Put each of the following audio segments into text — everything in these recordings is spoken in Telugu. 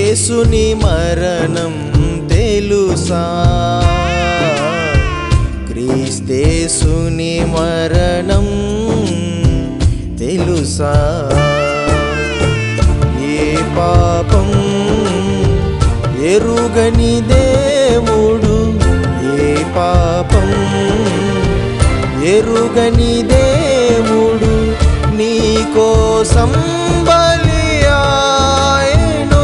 యేసుని మరణం తెలుసా క్రీస్తేసుని మరణం తెలుసా ఏ పాపం ఎరుగని దేవుడు ఏ పాపం ఎరుగని దేవుడు నీ కోసం బలి ఆయను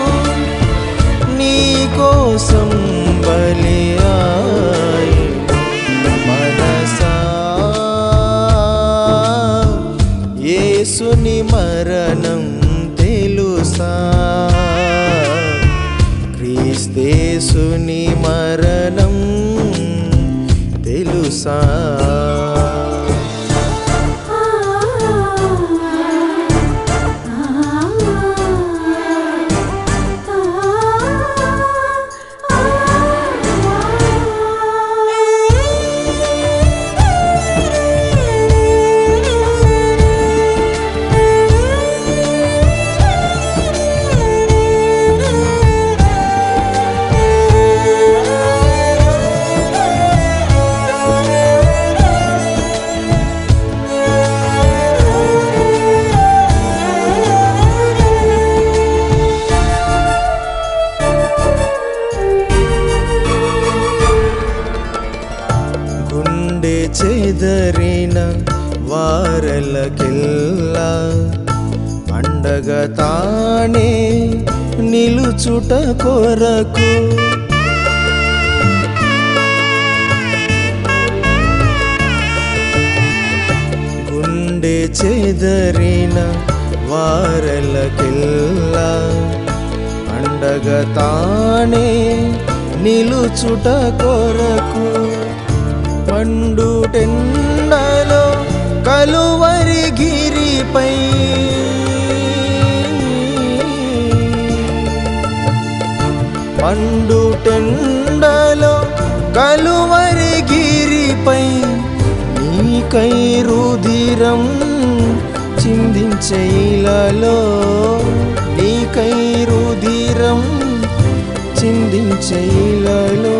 నీ కోసం బలి ఆయను మనసా యేసుని మరణం తెలుసా క్రీస్తేసుని మరణం తెలుసా గుండె చెదరిన వారలకెల్లా అండగా తానే నిలుచుట కొరకు గుండె చెదరిన వారలకెల్లా అండగా తానే నిలుచుట కొరకు పండుటెండలో కలువరి గిరిపై పండుటెండలో కలువరి గిరిపై నీకై రుధిరం చిందించైలలో నీకై రుధిరం చిందించైలలో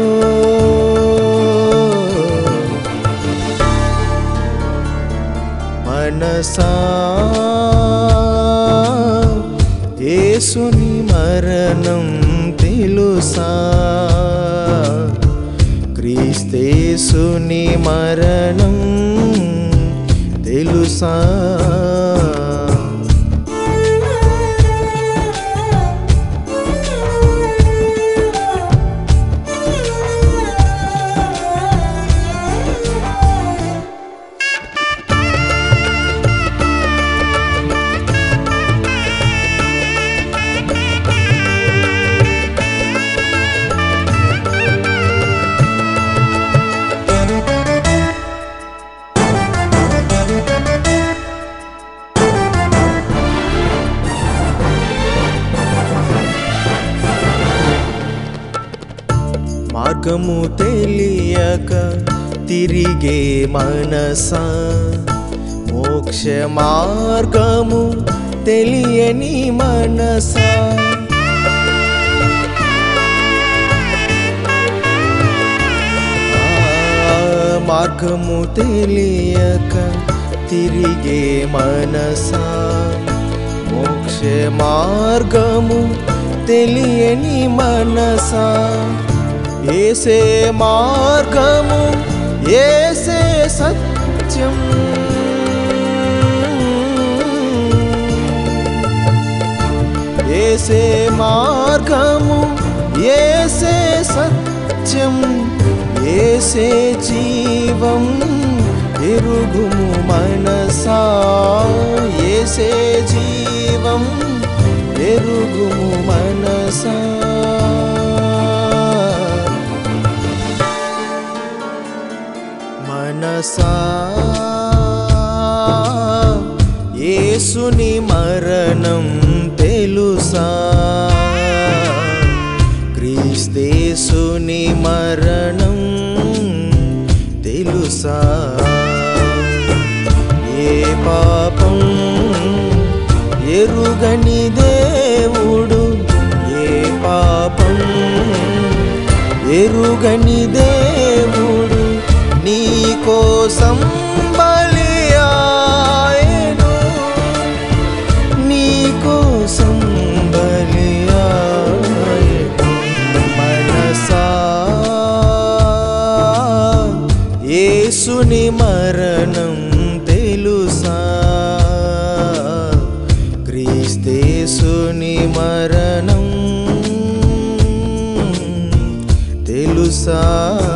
మనసా యేసుని మరణం తెలుసా క్రీస్తేసుని మరణం తెలుసా మార్గము తెలియక తిరిగే మనసా మోక్ష మార్గము తెలియని మనసా ఆ, మార్గము తెలియక తిరిగే మనసా మోక్ష మార్గము తెలియని మనసా ఏసే మార్గము ఏసే సత్యం ఏసే మార్గము ఏసే సత్యం ఏసే జీవం ఎరుగుము మనసా ఏసే జీవం ఎరుగుము మనసా మనసా యేసుని మరణం తెలుసా క్రీస్తేసుని మరణం తెలుసా ఏ పాపం ఎరుగని దేవుడు ఏ ఎరుగని దేవుడు నీ కోసం బలియాయను నీ కోసం బలియాయను మనసా యేసుని మరణం తెలుసా క్రీస్తేసుని మరణం తెలుసా